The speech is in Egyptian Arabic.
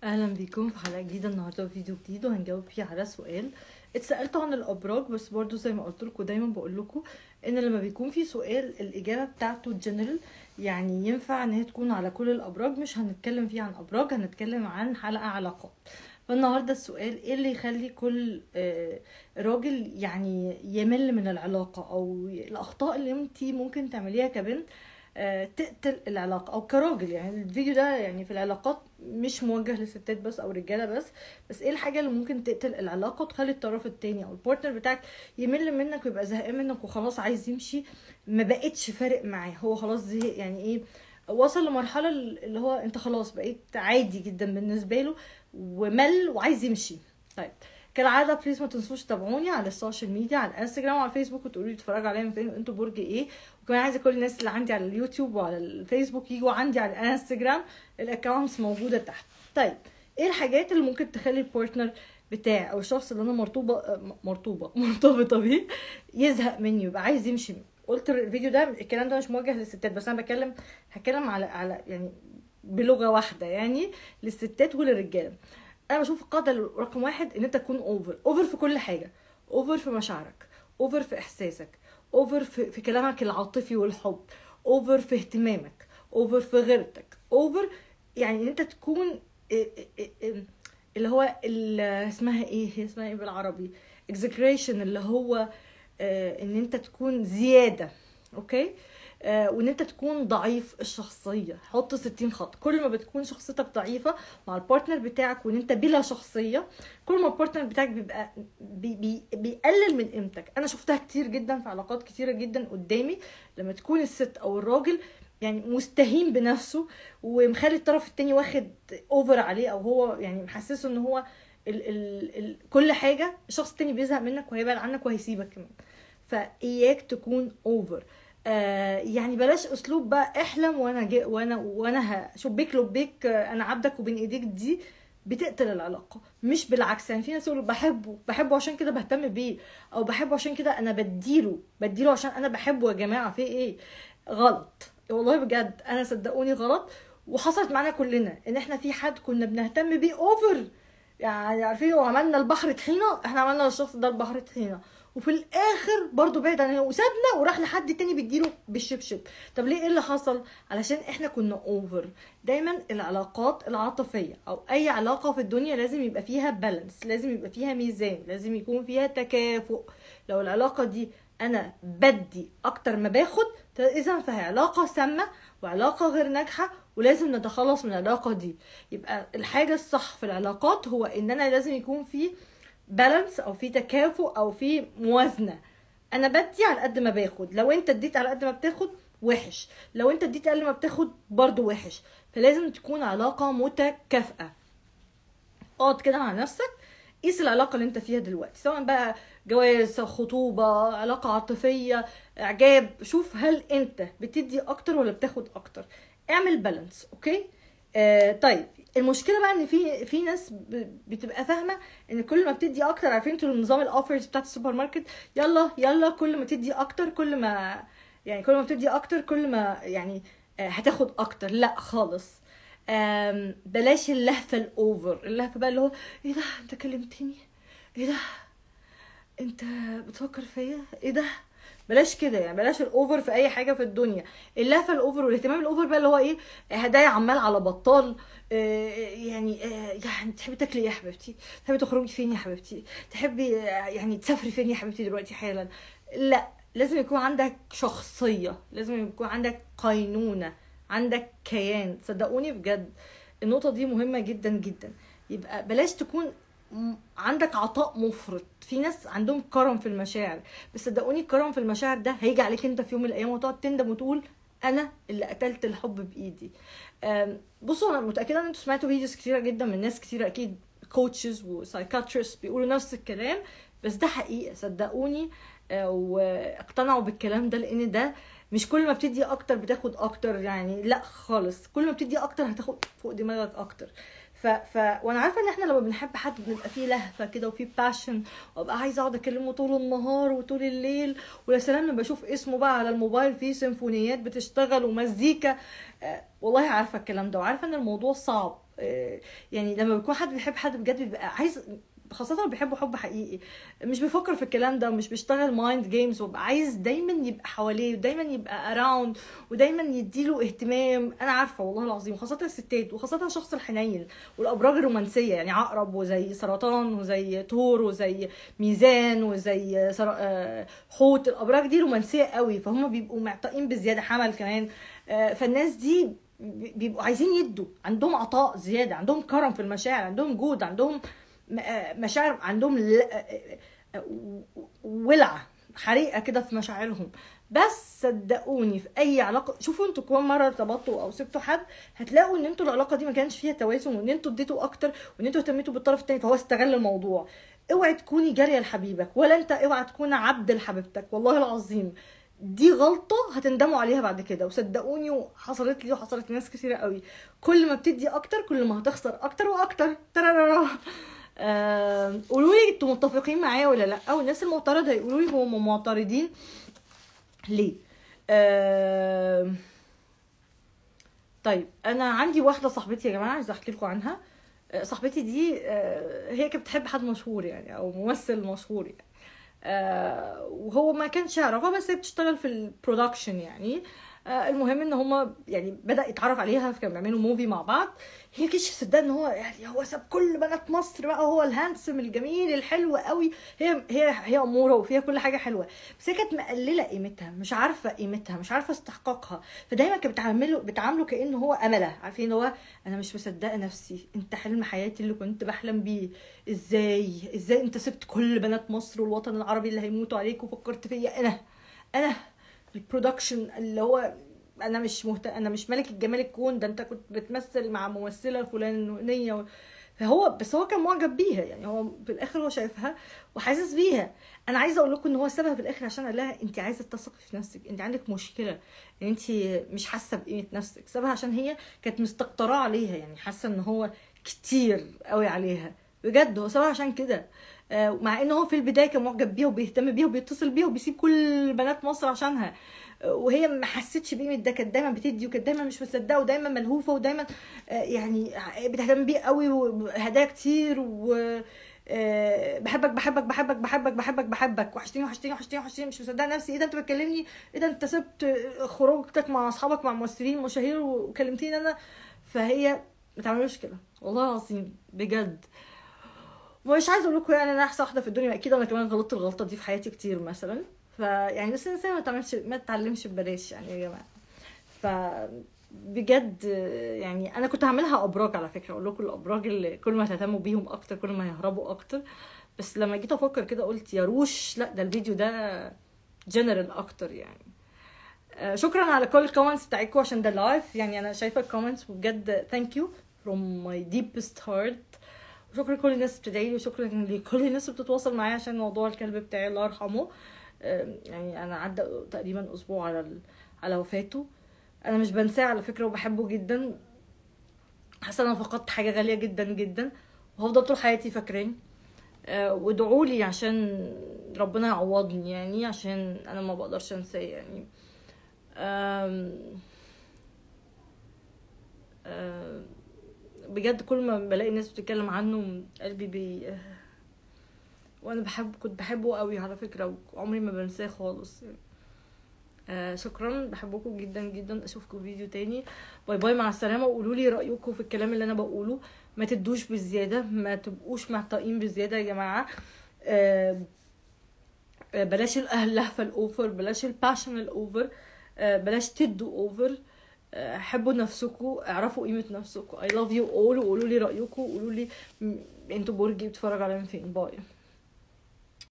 اهلا بيكم في حلقه جديده النهارده وفيديو جديد وهنجاوب فيه على سؤال اتسالت عن الابراج بس برضو زي ما قلت لكم دايما بقول لكم ان لما بيكون في سؤال الاجابه بتاعته جنرال يعني ينفع ان هي تكون على كل الابراج مش هنتكلم فيه عن ابراج هنتكلم عن حلقه علاقات فالنهارده السؤال ايه اللي يخلي كل آه، راجل يعني يمل من العلاقه او الاخطاء اللي انت ممكن تعمليها كبنت آه، تقتل العلاقه او كراجل يعني الفيديو ده يعني في العلاقات مش موجه لستات بس او رجاله بس بس ايه الحاجه اللي ممكن تقتل العلاقه وتخلي الطرف التاني او البارتنر بتاعك يمل منك ويبقى زهقان منك وخلاص عايز يمشي ما بقتش فارق معاه هو خلاص زهق يعني ايه وصل لمرحله اللي هو انت خلاص بقيت عادي جدا بالنسبه له ومل وعايز يمشي طيب كالعادة بليز ما تنسوش تتابعوني على السوشيال ميديا على الانستجرام وعلى الفيسبوك وتقولوا لي بتتفرجوا عليا من فين وانتوا برج ايه وكمان عايزه كل الناس اللي عندي على اليوتيوب وعلى الفيسبوك يجوا عندي على الانستجرام الاكونتس موجوده تحت طيب ايه الحاجات اللي ممكن تخلي البارتنر بتاعي او الشخص اللي انا مرطوبه مرطوبه مرتبطه بيه يزهق مني ويبقى عايز يمشي مني. قلت الفيديو ده الكلام ده مش موجه للستات بس انا بتكلم هتكلم على على يعني بلغه واحده يعني للستات وللرجاله انا بشوف القاعده رقم واحد ان انت تكون اوفر اوفر في كل حاجه اوفر في مشاعرك اوفر في احساسك اوفر في, في كلامك العاطفي والحب اوفر في اهتمامك اوفر في غيرتك اوفر يعني ان انت تكون إيه- إيه- إيه- اللي هو ال- اسمها ايه هي اسمها ايه بالعربي exaggeration اللي هو آه، ان انت تكون زياده اوكي آه، وان انت تكون ضعيف الشخصيه حط 60 خط كل ما بتكون شخصيتك ضعيفه مع البارتنر بتاعك وان انت بلا شخصيه كل ما البارتنر بتاعك بيبقى بي بي بيقلل من قيمتك انا شفتها كتير جدا في علاقات كتيره جدا قدامي لما تكون الست او الراجل يعني مستهين بنفسه ومخلي الطرف التاني واخد اوفر عليه او هو يعني محسسه ان هو ال ال ال كل حاجه الشخص التاني بيزهق منك وهيبعد عنك وهيسيبك كمان فاياك تكون اوفر آه يعني بلاش اسلوب بقى احلم وانا جي وانا وانا هشبيك لبيك آه، انا عبدك وبين ايديك دي بتقتل العلاقه مش بالعكس يعني في ناس يقولوا بحبه بحبه عشان كده بهتم بيه او بحبه عشان كده انا بديله بديله عشان انا بحبه يا جماعه في ايه غلط والله بجد انا صدقوني غلط وحصلت معانا كلنا ان احنا في حد كنا بنهتم بيه اوفر يعني عارفين وعملنا البحر طحينه احنا عملنا للشخص ده البحر طحينه وفي الاخر برضو بعد عننا وسابنا وراح لحد تاني بيديله بالشبشب طب ليه ايه اللي حصل علشان احنا كنا اوفر دايما العلاقات العاطفيه او اي علاقه في الدنيا لازم يبقى فيها بالانس لازم يبقى فيها ميزان لازم يكون فيها تكافؤ لو العلاقه دي انا بدي اكتر ما باخد اذا فهي علاقه سامه وعلاقه غير ناجحه ولازم نتخلص من العلاقه دي يبقى الحاجه الصح في العلاقات هو ان انا لازم يكون في بالانس او في تكافؤ او في موازنه انا بدي على قد ما باخد لو انت اديت على قد ما بتاخد وحش لو انت اديت اقل ما بتاخد برضو وحش فلازم تكون علاقه متكافئه اقعد كده مع نفسك قيس العلاقه اللي انت فيها دلوقتي سواء بقى جواز خطوبه علاقه عاطفيه اعجاب شوف هل انت بتدي اكتر ولا بتاخد اكتر اعمل بالانس اوكي آه طيب المشكله بقى ان في في ناس ب- بتبقى فاهمه ان كل ما بتدي اكتر عارفين انتوا نظام الاوفرز بتاعت السوبر ماركت يلا يلا كل ما تدي اكتر كل ما يعني كل ما بتدي اكتر كل ما يعني آه، هتاخد اكتر لا خالص آم، بلاش اللهفه الاوفر اللهفه بقى اللي هو ايه ده انت كلمتني ايه ده انت بتفكر فيا ايه ده بلاش كده يعني بلاش الاوفر في اي حاجه في الدنيا اللهفه الاوفر والاهتمام الاوفر بقى اللي هو ايه هدايا عمال على بطال آه، يعني آه، يعني تحبي تاكلي ايه يا حبيبتي تحبي تخرجي فين يا حبيبتي تحبي آه، يعني تسافري فين يا حبيبتي دلوقتي حالا لا لازم يكون عندك شخصيه لازم يكون عندك قينونه عندك كيان صدقوني بجد النقطه دي مهمه جدا جدا يبقى بلاش تكون م- عندك عطاء مفرط في ناس عندهم كرم في المشاعر بس صدقوني الكرم في المشاعر ده هيجي عليك انت في يوم من الايام وتقعد تندم وتقول انا اللي قتلت الحب بايدي أم، بصوا انا متاكده ان انتوا سمعتوا فيديوز كتيره جدا من ناس كتيره اكيد كوتشز وسايكاتريست بيقولوا نفس الكلام بس ده حقيقه صدقوني آه، واقتنعوا بالكلام ده لان ده مش كل ما بتدي اكتر بتاخد اكتر يعني لا خالص كل ما بتدي اكتر هتاخد فوق دماغك اكتر ف... ف... وانا عارفه ان احنا لما بنحب حد بنبقى فيه لهفه كده وفيه باشن وابقى عايزه اقعد اكلمه طول النهار وطول الليل ويا سلام لما بشوف اسمه بقى على الموبايل فيه سيمفونيات بتشتغل ومزيكا آه والله عارفه الكلام ده وعارفه ان الموضوع صعب آه، يعني لما بيكون حد بيحب حد بجد بيبقى عايز خاصة لو بيحبه حب حقيقي مش بيفكر في الكلام ده ومش بيشتغل مايند جيمز وبقى عايز دايما يبقى حواليه ودايما يبقى اراوند ودايما يديله اهتمام انا عارفه والله العظيم خاصة الستات وخاصة الشخص الحنين والابراج الرومانسية يعني عقرب وزي سرطان وزي تور وزي ميزان وزي سر... آه، حوت الابراج دي رومانسية قوي فهم بيبقوا معطائين بزيادة حمل كمان آه، فالناس دي بيبقوا عايزين يدوا عندهم عطاء زيادة عندهم كرم في المشاعر عندهم جود عندهم م- آه، مشاعر عندهم ل- آه، آه، ولعة حريقة كده في مشاعرهم بس صدقوني في اي علاقه شوفوا انتوا كم مره ارتبطتوا او سبتوا حد هتلاقوا ان انتوا العلاقه دي ما كانش فيها توازن وان انتوا اديتوا اكتر وان انتوا اهتميتوا بالطرف التاني فهو استغل الموضوع اوعي تكوني جاريه لحبيبك ولا انت اوعي تكون عبد لحبيبتك والله العظيم دي غلطة هتندموا عليها بعد كده وصدقوني وحصلت لي وحصلت لناس كتيرة قوي كل ما بتدي اكتر كل ما هتخسر اكتر واكتر ترارارا آه، قولوا لي انتوا متفقين معايا ولا لا والناس المعترضه يقولوا لي هم معترضين ليه آه، طيب انا عندي واحده صاحبتي يا جماعه عايزه احكي لكم عنها آه، صاحبتي دي آه، هي كانت بتحب حد مشهور يعني او ممثل مشهور يعني آه، وهو ما كانش يعرفها بس هي بتشتغل في البرودكشن يعني آه، المهم ان هما يعني بدا يتعرف عليها فكانوا بيعملوا موفي مع بعض هي كانتش مصدقه ان هو يعني هو ساب كل بنات مصر بقى هو الهانسم الجميل الحلو قوي هي هي هي اموره وفيها كل حاجه حلوه بس هي كانت مقلله قيمتها مش عارفه قيمتها مش عارفه استحقاقها فدايما كانت بتعامله بتعامله كانه هو امله عارفين هو انا مش مصدقه نفسي انت حلم حياتي اللي كنت بحلم بيه ازاي ازاي انت سبت كل بنات مصر والوطن العربي اللي هيموتوا عليك وفكرت فيا انا انا البرودكشن اللي هو انا مش مهت... انا مش ملك الجمال الكون ده انت كنت بتمثل مع ممثله فلانيه و... فهو بس هو كان معجب بيها يعني هو في الاخر هو شايفها وحاسس بيها انا عايزه اقول لكم ان هو سابها في الاخر عشان قال لها انت عايزه تثقي في نفسك انت عندك مشكله ان انت مش حاسه بقيمه نفسك سابها عشان هي كانت مستكتراه عليها يعني حاسه ان هو كتير قوي عليها بجد هو سابها عشان كده آه، مع ان هو في البدايه كان معجب بيها وبيهتم بيها وبيتصل بيها وبيسيب كل بنات مصر عشانها آه، وهي ما حستش بقيمه ده كانت دايما بتدي وكانت دايما مش مصدقه ودايما ملهوفه ودايما آه، يعني بتهتم بيه قوي وهدايا كتير و آه، بحبك بحبك بحبك بحبك بحبك بحبك وحشتني وحشتني وحشتني وحشتني مش مصدقه نفسي ايه ده انت بتكلمني ايه ده انت سبت خروجتك مع اصحابك مع ممثلين مشاهير وكلمتيني انا فهي ما تعملوش كده والله العظيم بجد مش عايزه اقول لكم يعني انا احسن واحده في الدنيا اكيد انا كمان غلطت الغلطه دي في حياتي كتير مثلا فيعني بس الانسان ما تعملش ما تتعلمش ببلاش يعني يا جماعه ف بجد يعني انا كنت هعملها ابراج على فكره اقول لكم الابراج اللي كل ما تهتموا بيهم اكتر كل ما يهربوا اكتر بس لما جيت افكر كده قلت يا روش لا ده الفيديو ده جنرال اكتر يعني آه، شكرا على كل الكومنتس بتاعتكم عشان ده لايف يعني انا شايفه الكومنتس وبجد ثانك يو from my deepest heart وشكرا لكل الناس بتدعي لي وشكرا لكل الناس اللي بتتواصل معايا عشان موضوع الكلب بتاعي الله يرحمه آه، يعني انا عدى تقريبا اسبوع على ال... على وفاته انا مش بنساه على فكره وبحبه جدا حاسه انا فقدت حاجه غاليه جدا جدا وهفضل طول حياتي فاكراه آه، وادعوا لي عشان ربنا يعوضني يعني عشان انا ما بقدرش انساه يعني آم، آم، بجد كل ما بلاقي ناس بتتكلم عنه قلبي بي وانا بحب كنت بحبه قوي على فكره وعمري ما بنساه خالص يعني. آه شكرا بحبكم جدا جدا اشوفكم في فيديو تاني باي باي مع السلامه وقولوا لي رايكم في الكلام اللي انا بقوله ما تدوش بالزياده ما تبقوش معطائين بالزياده يا جماعه آه آه، بلاش اللهفه الاوفر بلاش الباشن الاوفر آه، بلاش تدوا اوفر آه، حبوا نفسكم اعرفوا قيمه نفسكم I love you all وقولوا لي رايكم وقولوا لي م- انتوا برج بتتفرج على من فين باي